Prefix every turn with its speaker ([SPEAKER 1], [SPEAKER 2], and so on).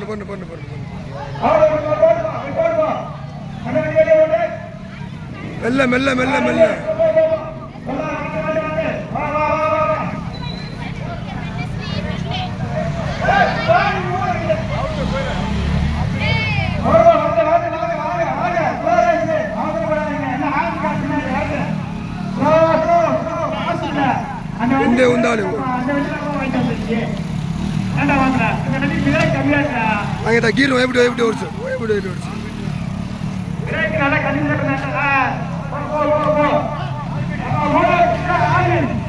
[SPEAKER 1] பண்ணு பண்ணு பண்ணு பண்ணு பண்ணு மெல்ல மெல்ல மெல்ல மெல்ல எந்த உந்தாலும் அங்கே கீரும் எப்படி எப்படி ஓடிச்சு எப்படி எப்படி ஓடிச்சு
[SPEAKER 2] நல்லா கண்டிப்பா